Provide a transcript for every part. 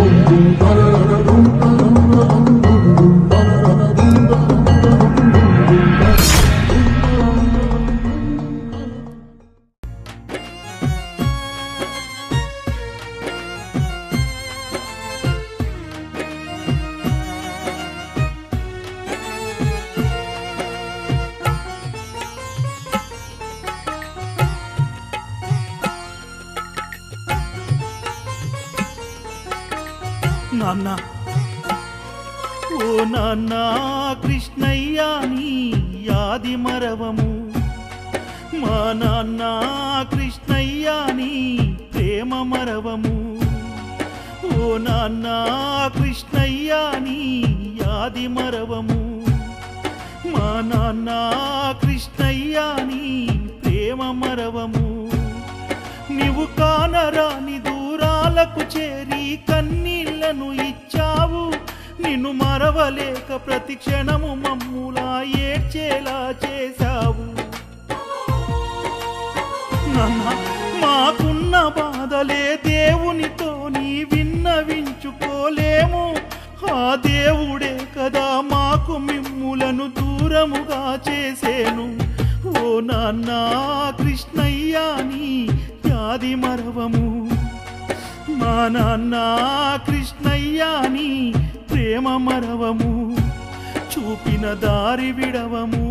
నాన్న ఓ నాన్న కృష్ణయ్య నీ యాది మరవము మా నాన్న కృష్ణయ్య నీ ప్రేమ మరవము ఓ నాన్న కృష్ణయ్య నీ యాది మరవము మా నాన్న కృష్ణయ్య నీ ప్రేమ మరవము నీవు కానరాని దూరాలకు చేరి కన్నీళ్లను ఇచ్చావు నిన్ను మరవలేక ప్రతి క్షణము మమ్ములా ఏడ్చేలా చేశావు నాన్న మాకున్న బాధలే దేవునితో నీ విన్నవించుకోలేము ఆ దేవుడే కదా మాకు మిమ్ములను దూరముగా చేసేను ఓ నాన్న కృష్ణయ్య నీ యాది మరవము మా నాన్న కృష్ణయ్య నీ ప్రేమ మరవము చూపిన దారి విడవము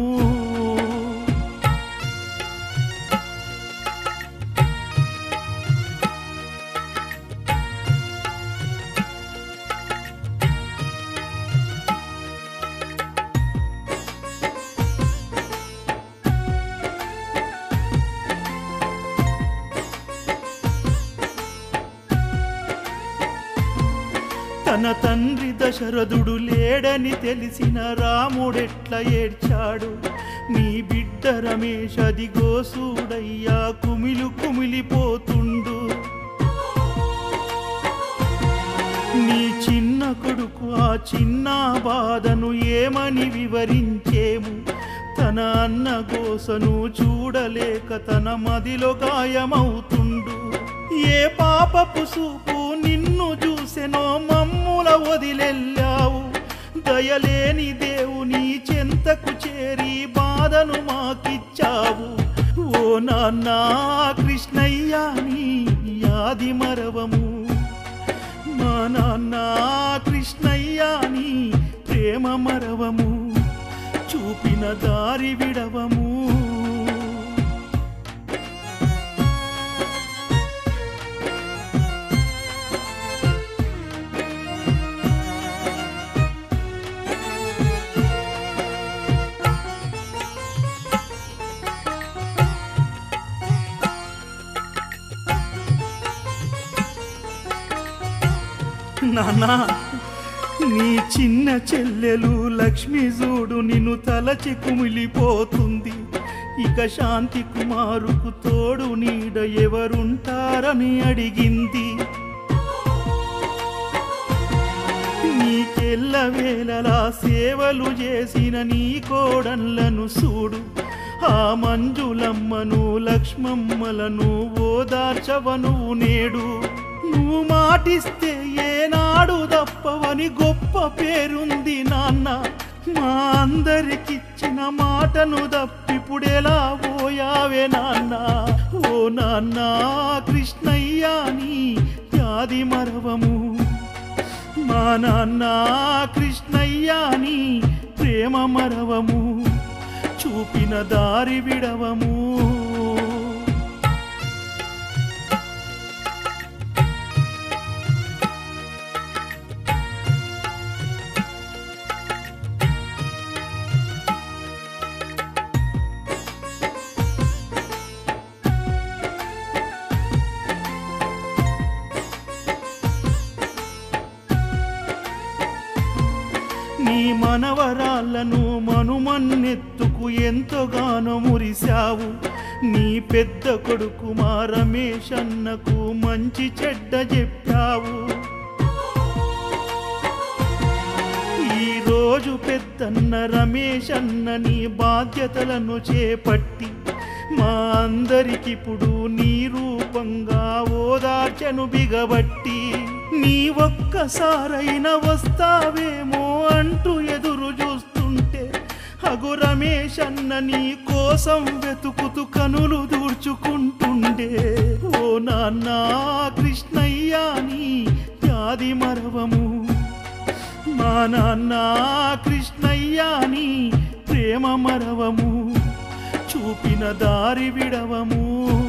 తన తండ్రి దశరథుడు లేడని తెలిసిన రాముడెట్ల ఏడ్చాడు నీ బిడ్డ రమేష్ అదిగో సూడయ్యా కుమిలు కుమిలిపోతుండు నీ చిన్న కొడుకు ఆ చిన్న బాధను ఏమని వివరించేము తన అన్న గోసను చూడలేక తన మదిలో గాయమవుతుండు ఏ పాపపు సూపు నిన్ను చూసెనో మమ్ముల వదిలెళ్ళావు దయలేని దేవుని చెంతకు చేరి బాధను మాకిచ్చావు ఓ నాన్న కృష్ణయ్య నీ యాది మరవము మా నాన్న కృష్ణయ్య నీ ప్రేమ మరవము చూపిన దారి విడవము నానా నీ చిన్న చెల్లెలు లక్ష్మి చూడు నిన్ను తలచి కుమిలిపోతుంది ఇక శాంతి కుమారుకు తోడు నీడ ఎవరుంటారని అడిగింది నీకెల్ల వేళలా సేవలు చేసిన నీ కోడన్లను చూడు ఆ మంజులమ్మను లక్ష్మమ్మలను ఓదార్చవను నేడు నువ్వు మాటిస్తే ఏనాడు తప్పవని గొప్ప పేరుంది నాన్న మా అందరికిచ్చిన మాటను తప్పిపుడెలా పోయావే నాన్న ఓ నాన్న కృష్ణయ్య నీ యాది మరవము మా నాన్న కృష్ణయ్య నీ ప్రేమ మరవము చూపిన దారి విడవము నీ మనవరాళ్ళను మనుమన్నెత్తుకు ఎంతగానో మురిశావు నీ పెద్ద కొడుకు మా రమేష్ అన్నకు మంచి చెడ్డ చెప్పావు ఈ రోజు పెద్దన్న రమేష్ అన్న నీ బాధ్యతలను చేపట్టి మా అందరికిప్పుడు నీ రూపంగా ఓదార్చను బిగబట్టి నీ ఒక్కసారైనా వస్తావేమో అంటూ ఎదురు చూస్తుంటే అగు రమేష్ అన్న నీ కోసం వెతుకుతూ కనులు దూర్చుకుంటుండే ఓ నాన్న కృష్ణయ్య నీ వ్యాధి మరవము మా నాన్న కృష్ణయ్య నీ ప్రేమ మరవము చూపిన దారి విడవము